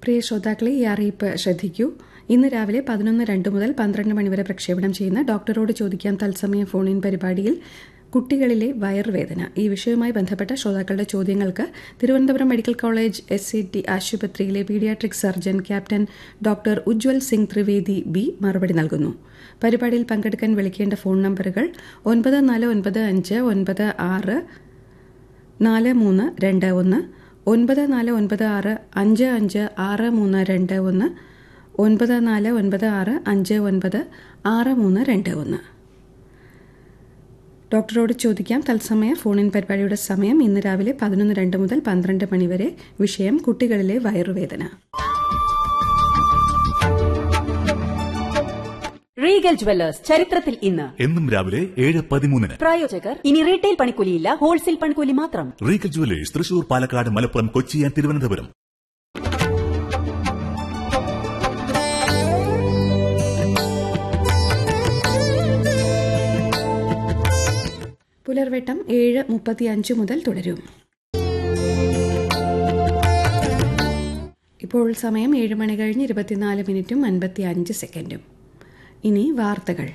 പ്രിയ ശ്രോതാക്കളെ ഈ അറിയിപ്പ് ശ്രദ്ധിക്കൂ ഇന്ന് രാവിലെ പതിനൊന്ന് രണ്ട് മുതൽ പന്ത്രണ്ട് മണിവരെ പ്രക്ഷേപണം ചെയ്യുന്ന ഡോക്ടറോട് ചോദിക്കാം തത്സമയ ഫോൺ ഇൻ പരിപാടിയിൽ കുട്ടികളിലെ വയറുവേദന ഈ വിഷയവുമായി ബന്ധപ്പെട്ട ശ്രോതാക്കളുടെ ചോദ്യങ്ങൾക്ക് തിരുവനന്തപുരം medical college S C T ആശുപത്രിയിലെ paediatric surgeon captain doctor Ujjwal Singh Trivedi B മറുപടി നൽകുന്നു പരിപാടിയിൽ പങ്കെടുക്കാൻ വിളിക്കേണ്ട ഫോൺ നമ്പറുകൾ ഒൻപത് നാല് ഒൻപത് അഞ്ച് ഒൻപത് ആറ് നാല് മൂന്ന് രണ്ട് ഒന്ന് ഒൻപത് നാല് ഒൻപത് ആറ് അഞ്ച് അഞ്ച് ആറ് മൂന്ന് രണ്ട് ഒന്ന് ഒൻപത് നാല് ഒൻപത് ആറ് അഞ്ച് ഒൻപത് ആറ് മൂന്ന് രണ്ട് ഒന്ന് ഡോക്ടറോട് ചോദിക്കാം തത്സമയ ഫോണിൻ പരിപാടിയുടെ സമയം ഇന്ന് രാവിലെ പതിനൊന്ന് രണ്ട് മുതൽ പന്ത്രണ്ട് മണിവരെ വിഷയം കുട്ടികളിലെ വയറുവേദന റീഗൽ ജുവല്ലേഴ്സ് ചരിത്രത്തിൽ ഇന്ന് എന്നും രാവിലെ ഏഴ് പതിമൂന്നിന് പ്രായോജകർ ഇനി റീറ്റെയിൽ പണിക്കൂലിയില്ല ഹോൾസെയിൽ പണിക്കൂലി മാത്രം Regal Jewellers Thrissur Palakkad Malappuram Kochi and Thiruvananthapuram പുലർവെട്ടം ഏഴ് മുപ്പത്തിയഞ്ച് മുതൽ തുടരും ഇപ്പോൾ സമയം ഏഴ് മണി കഴിഞ്ഞ് ഇരുപത്തിനാല് മിനിറ്റും അൻപത്തി അഞ്ച് സെക്കൻഡും ഇനി വാർത്തകൾ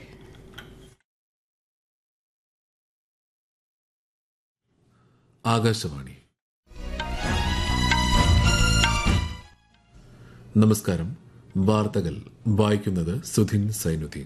ആകാശവാണി നമസ്കാരം വാർത്തകൾ വായിക്കുന്നത് സുധിൻ സൈനുദ്ദീൻ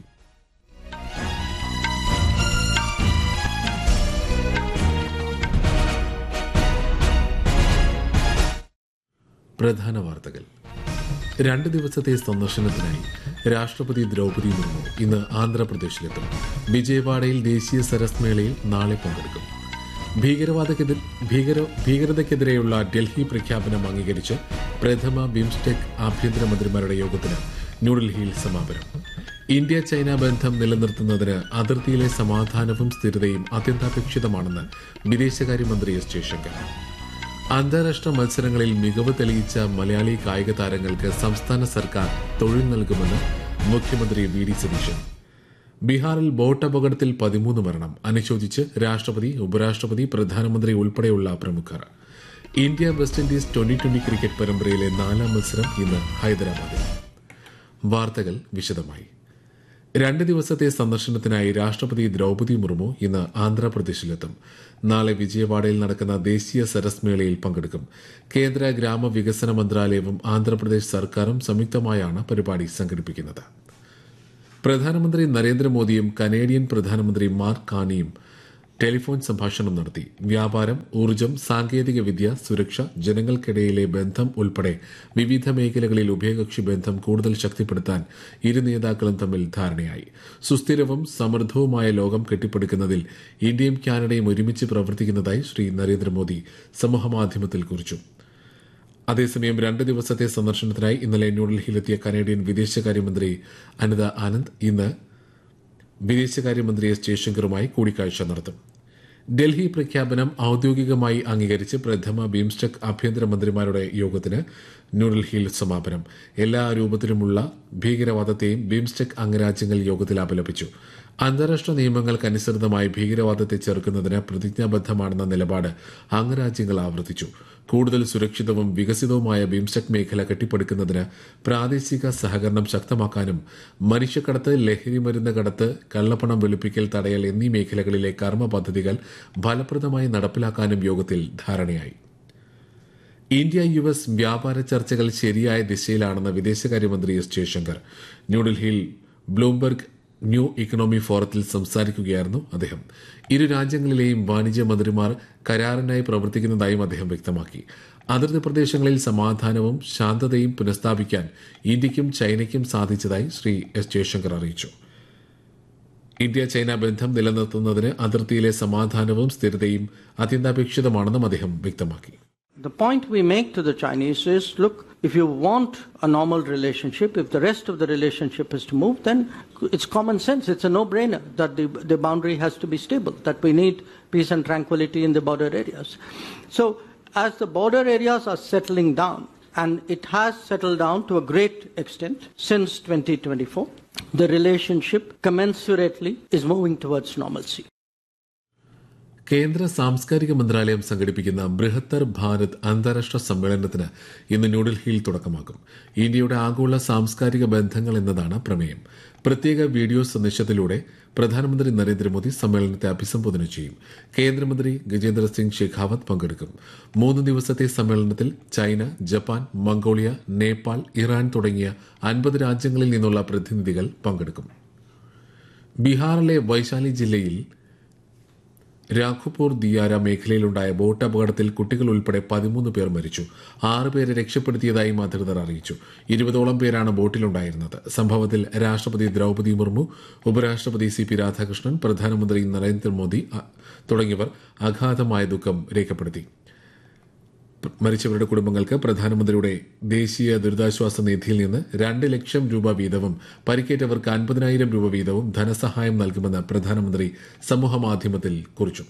പ്രധാന വാർത്തകൾ രണ്ട് ദിവസത്തെ സന്ദർശനത്തിനായി രാഷ്ട്രപതി ദ്രൗപദി മുർമു ഇന്ന് ആന്ധ്രാപ്രദേശിലെത്തും വിജയവാഡയിൽ ദേശീയ സരസ് മേളയിൽ നാളെ പങ്കെടുക്കും ഭീകരവാദക്കെതിരെ ഭീകര ഭീകരതയ്ക്കെതിരെയുള്ള ഡൽഹി പ്രഖ്യാപനം അംഗീകരിച്ച് പ്രഥമ ബിംസ്റ്റെക് ആഭ്യന്തരമന്ത്രിമാരുടെ യോഗത്തിന് ന്യൂഡൽഹിയിൽ സമാപനം ഇന്ത്യ ചൈന ബന്ധം നിലനിർത്തുന്നതിന് അതിർത്തിയിലെ സമാധാനവും സ്ഥിരതയും അത്യന്താപേക്ഷിതമാണെന്ന് വിദേശകാര്യമന്ത്രി എസ് ജയശങ്കർ അന്താരാഷ്ട്ര മത്സരങ്ങളിൽ മികവ് തെളിയിച്ച മലയാളി കായിക താരങ്ങൾക്ക് സംസ്ഥാന സർക്കാർ തൊഴിൽ നൽകുമെന്ന് മുഖ്യമന്ത്രി വി ഡി സതീശൻ ബീഹാറിൽ ബോട്ട് അപകടത്തിൽ പതിമൂന്ന് മരണം അനുശോചിച്ച് രാഷ്ട്രപതി ഉപരാഷ്ട്രപതി പ്രധാനമന്ത്രി ഉൾപ്പെടെയുള്ള പ്രമുഖർ India West Indies twenty twenty cricket പരമ്പരയിലെ നാലാം മത്സരം ഇന്ന് ഹൈദരാബാദിൽ വാർത്തകൾ വിശദമായി രണ്ട് ദിവസത്തെ സന്ദർശനത്തിനായി രാഷ്ട്രപതി ദ്രൗപദി മുർമു ഇന്ന് ആന്ധ്രാപ്രദേശിലെത്തും നാളെ വിജയവാഡയിൽ നടക്കുന്ന ദേശീയ സരസ് മേളയിൽ പങ്കെടുക്കും കേന്ദ്ര ഗ്രാമവികസന മന്ത്രാലയവും ആന്ധ്രാപ്രദേശ് സർക്കാരും സംയുക്തമായാണ് പരിപാടി സംഘടിപ്പിക്കുന്നത് പ്രധാനമന്ത്രി നരേന്ദ്രമോദിയും കനേഡിയൻ പ്രധാനമന്ത്രി മാർക്ക് കാണിയും ടെലിഫോൺ സംഭാഷണം നടത്തി വ്യാപാരം ഊർജ്ജം സാങ്കേതിക വിദ്യ സുരക്ഷ ജനങ്ങൾക്കിടയിലെ ബന്ധം ഉൾപ്പെടെ വിവിധ മേഖലകളിൽ ഉഭയകക്ഷി ബന്ധം കൂടുതൽ ശക്തിപ്പെടുത്താൻ ഇരു നേതാക്കളും തമ്മിൽ ധാരണയായി സുസ്ഥിരവും സമൃദ്ധവുമായ ലോകം കെട്ടിപ്പടുക്കുന്നതിൽ ഇന്ത്യയും കാനഡയും ഒരുമിച്ച് പ്രവർത്തിക്കുന്നതായി ശ്രീ നരേന്ദ്രമോദി സമൂഹമാധ്യമത്തിൽ കുറിച്ചു അതേസമയം രണ്ട് ദിവസത്തെ സന്ദർശനത്തിനായി ഇന്നലെ ന്യൂഡൽഹിയിലെത്തിയ കനേഡിയൻ വിദേശകാര്യമന്ത്രി അനിത ആനന്ദ് ഇന്ന് വിദേശകാര്യമന്ത്രി എസ് ജയശങ്കറുമായി കൂടിക്കാഴ്ച നടത്തും ഡൽഹി പ്രഖ്യാപനം ഔദ്യോഗികമായി അംഗീകരിച്ച് പ്രഥമ ബിംസ്റ്റെക് ആഭ്യന്തരമന്ത്രിമാരുടെ യോഗത്തിന് ന്യൂഡൽഹിയിൽ സമാപനം എല്ലാ രൂപത്തിലുമുള്ള ഭീകരവാദത്തെയും ബിംസ്റ്റെക് അംഗരാജ്യങ്ങൾ യോഗത്തിൽ അപലപിച്ചു അന്താരാഷ്ട്ര നിയമങ്ങൾക്കനുസൃതമായി ഭീകരവാദത്തെ ചെറുക്കുന്നതിന് പ്രതിജ്ഞാബദ്ധമാണെന്ന നിലപാട് അംഗരാജ്യങ്ങൾ ആവർത്തിച്ചു കൂടുതൽ സുരക്ഷിതവും വികസിതവുമായ ബിംസ്റ്റെക് മേഖല കെട്ടിപ്പടുക്കുന്നതിന് പ്രാദേശിക സഹകരണം ശക്തമാക്കാനും മനുഷ്യക്കടത്ത് ലഹരിമരുന്ന് കടത്ത് കള്ളപ്പണം വെളുപ്പിക്കൽ തടയൽ എന്നീ മേഖലകളിലെ കർമ്മ പദ്ധതികൾ ഫലപ്രദമായി നടപ്പിലാക്കാനും യോഗത്തിൽ ധാരണയായി ഇന്ത്യ യു എസ് വ്യാപാര ചർച്ചകൾ ശരിയായ ദിശയിലാണെന്ന് വിദേശകാര്യമന്ത്രി എസ് ജയശങ്കർ ന്യൂഡൽഹിയിൽ ബ്ലൂംബർഗ് ന്യൂ ഇക്കണോമി ഫോറത്തിൽ സംസാരിക്കുകയായിരുന്നു അദ്ദേഹം ഇരു രാജ്യങ്ങളിലെയും വാണിജ്യ മന്ത്രിമാർ കരാറിനായി പ്രവർത്തിക്കുന്നതായും അദ്ദേഹം വ്യക്തമാക്കി അതിർത്തി പ്രദേശങ്ങളിൽ സമാധാനവും ശാന്തതയും പുനഃസ്ഥാപിക്കാൻ ഇന്ത്യയ്ക്കും ചൈനയ്ക്കും സാധിച്ചതായി ശ്രീ എസ് ജയശങ്കർ അറിയിച്ചു ഇന്ത്യ ചൈന ബന്ധം നിലനിർത്തുന്നതിന് അതിർത്തിയിലെ സമാധാനവും സ്ഥിരതയും അത്യന്താപേക്ഷിതമാണെന്നും അദ്ദേഹം വ്യക്തമാക്കി The point we make to the Chinese is look, if you want a normal relationship, if the rest of the relationship is to move, then it's common sense. It's a no brainer that the, the boundary has to be stable, that we need peace and tranquility in the border areas. So, as the border areas are settling down, and it has settled down to a great extent since 2024, the relationship commensurately is moving towards normalcy. കേന്ദ്ര സാംസ്കാരിക മന്ത്രാലയം സംഘടിപ്പിക്കുന്ന ബൃഹത്തർ ഭാരത് അന്താരാഷ്ട്ര സമ്മേളനത്തിന് ഇന്ന് ന്യൂഡൽഹിയിൽ തുടക്കമാകും ഇന്ത്യയുടെ ആഗോള സാംസ്കാരിക ബന്ധങ്ങൾ എന്നതാണ് പ്രമേയം പ്രത്യേക വീഡിയോ സന്ദേശത്തിലൂടെ പ്രധാനമന്ത്രി നരേന്ദ്രമോദി സമ്മേളനത്തെ അഭിസംബോധന ചെയ്യും കേന്ദ്രമന്ത്രി ഗജേന്ദ്ര സിംഗ് ഷെഖാവത്ത് പങ്കെടുക്കും മൂന്ന് ദിവസത്തെ സമ്മേളനത്തിൽ China Japan Mongolia Nepal Iran തുടങ്ങിയ അൻപത് രാജ്യങ്ങളിൽ നിന്നുള്ള പ്രതിനിധികൾ പങ്കെടുക്കും ബീഹാറിലെ വൈശാലി ജില്ലയിൽ രാഘുപൂർ ദിയാര മേഖലയിലുണ്ടായ ബോട്ട് അപകടത്തിൽ കുട്ടികൾ ഉൾപ്പെടെ പതിമൂന്ന് പേർ മരിച്ചു ആറ് പേരെ രക്ഷപ്പെടുത്തിയതായും അധികൃതർ അറിയിച്ചു ഇരുപതോളം പേരാണ് ബോട്ടിലുണ്ടായിരുന്നത് സംഭവത്തിൽ രാഷ്ട്രപതി ദ്രൌപതി മുർമു ഉപരാഷ്ട്രപതി സി പി രാധാകൃഷ്ണൻ പ്രധാനമന്ത്രി നരേന്ദ്രമോദി അ- തുടങ്ങിയവർ അഗാധമായ ദുഃഖം രേഖപ്പെടുത്തി മരിച്ചവരുടെ കുടുംബങ്ങൾക്ക് പ്രധാനമന്ത്രിയുടെ ദേശീയ ദുരിതാശ്വാസ നിധിയിൽ നിന്ന് രണ്ട് ലക്ഷം രൂപ വീതവും പരിക്കേറ്റവർക്ക് അൻപതിനായിരം രൂപ വീതവും ധനസഹായം നൽകുമെന്ന് പ്രധാനമന്ത്രി സമൂഹമാധ്യമത്തിൽ കുറിച്ചു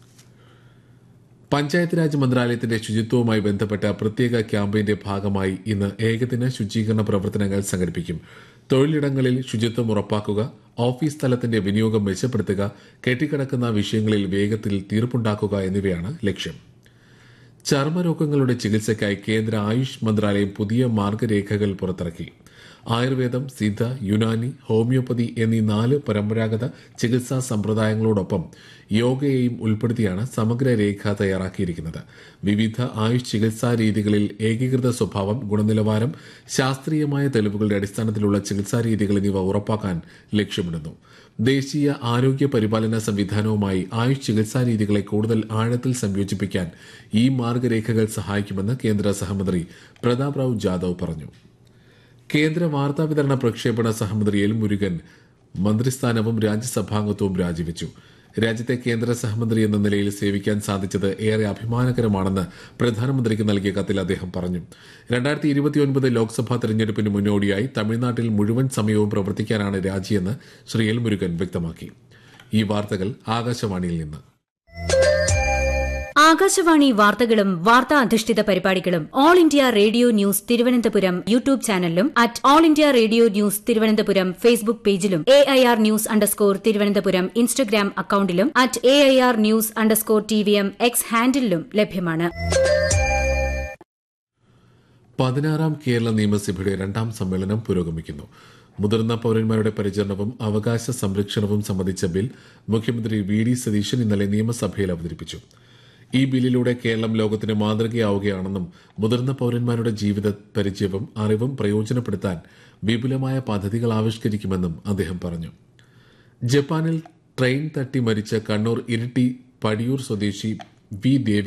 പഞ്ചായത്ത് രാജ് മന്ത്രാലയത്തിന്റെ ശുചിത്വവുമായി ബന്ധപ്പെട്ട പ്രത്യേക ക്യാമ്പയിന്റെ ഭാഗമായി ഇന്ന് ഏകദിന ശുചീകരണ പ്രവർത്തനങ്ങൾ സംഘടിപ്പിക്കും തൊഴിലിടങ്ങളിൽ ശുചിത്വം ഉറപ്പാക്കുക ഓഫീസ് തലത്തിന്റെ വിനിയോഗം മെച്ചപ്പെടുത്തുക കെട്ടിക്കിടക്കുന്ന വിഷയങ്ങളിൽ വേഗത്തിൽ തീർപ്പുണ്ടാക്കുക എന്നിവയാണ് ലക്ഷ്യം ചർമ്മരോഗങ്ങളുടെ ചികിത്സയ്ക്കായി കേന്ദ്ര ആയുഷ് മന്ത്രാലയം പുതിയ മാർഗരേഖകൾ പുറത്തിറക്കി ആയുർവേദം സിദ്ധ യുനാനി ഹോമിയോപ്പതി എന്നീ നാല് പരമ്പരാഗത ചികിത്സാ സമ്പ്രദായങ്ങളോടൊപ്പം യോഗയെയും ഉൾപ്പെടുത്തിയാണ് സമഗ്ര രേഖ തയ്യാറാക്കിയിരിക്കുന്നത് വിവിധ ആയുഷ് ചികിത്സാ രീതികളിൽ ഏകീകൃത സ്വഭാവം ഗുണനിലവാരം ശാസ്ത്രീയമായ തെളിവുകളുടെ അടിസ്ഥാനത്തിലുള്ള ചികിത്സാ രീതികൾ എന്നിവ ഉറപ്പാക്കാൻ ലക്ഷ്യമിടുന്നു ദേശീയ ആരോഗ്യ പരിപാലന സംവിധാനവുമായി ആയുഷ് ചികിത്സാ രീതികളെ കൂടുതൽ ആഴത്തിൽ സംയോജിപ്പിക്കാൻ ഈ മാർഗരേഖകൾ സഹായിക്കുമെന്ന് കേന്ദ്ര സഹമന്ത്രി പ്രതാപ് റാവു ജാദവ് പറഞ്ഞു കേന്ദ്ര വാർത്താവിതരണ പ്രക്ഷേപണ സഹമന്ത്രി എൽ മുരുകൻ മന്ത്രിസ്ഥാനവും രാജ്യസഭാംഗത്വവും രാജിവെച്ചു രാജ്യത്തെ കേന്ദ്ര സഹമന്ത്രി എന്ന നിലയിൽ സേവിക്കാൻ സാധിച്ചത് ഏറെ അഭിമാനകരമാണെന്ന് പ്രധാനമന്ത്രിക്ക് നൽകിയ കത്തിൽ അദ്ദേഹം പറഞ്ഞു രണ്ടായിരത്തി ഇരുപത്തിയൊൻപത് ലോക്സഭാ തെരഞ്ഞെടുപ്പിന് മുന്നോടിയായി തമിഴ്നാട്ടിൽ മുഴുവൻ സമയവും പ്രവർത്തിക്കാനാണ് രാജിയെന്ന് ശ്രീ എൽ മുരുകൻ വ്യക്തമാക്കി ഈ വാർത്തകൾ ആകാശവാണിയിൽ നിന്ന് ആകാശവാണി വാർത്തകളും വാർത്താ അധിഷ്ഠിത പരിപാടികളും All India Radio news Thiruvananthapuram YouTube ചാനലിലും at All India Radio news Thiruvananthapuram Facebook പേജിലും A I R news underscore Thiruvananthapuram Instagram അക്കൌണ്ടിലും at A I R news underscore T V M X ഹാൻഡിലും ലഭ്യമാണ് പതിനാറാം കേരള നിയമസഭയുടെ രണ്ടാം സമ്മേളനം പുരോഗമിക്കുന്നു മുതിർന്ന പൌരന്മാരുടെ പരിചരണവും അവകാശ സംരക്ഷണവും സംബന്ധിച്ച ബിൽ മുഖ്യമന്ത്രി വി ഡി സതീശൻ ഇന്നലെ നിയമസഭയിൽ അവതരിപ്പിച്ചു ഈ ബില്ലിലൂടെ കേരളം ലോകത്തിന് മാതൃകയാവുകയാണെന്നും മുതിർന്ന പൌരന്മാരുടെ ജീവിത പരിചയവും അറിവും പ്രയോജനപ്പെടുത്താൻ വിപുലമായ പദ്ധതികൾ ആവിഷ്കരിക്കുമെന്നും അദ്ദേഹം പറഞ്ഞു ജപ്പാനിൽ ട്രെയിൻ തട്ടി മരിച്ച കണ്ണൂർ ഇരിട്ടി പടിയൂർ സ്വദേശി വി ദേവി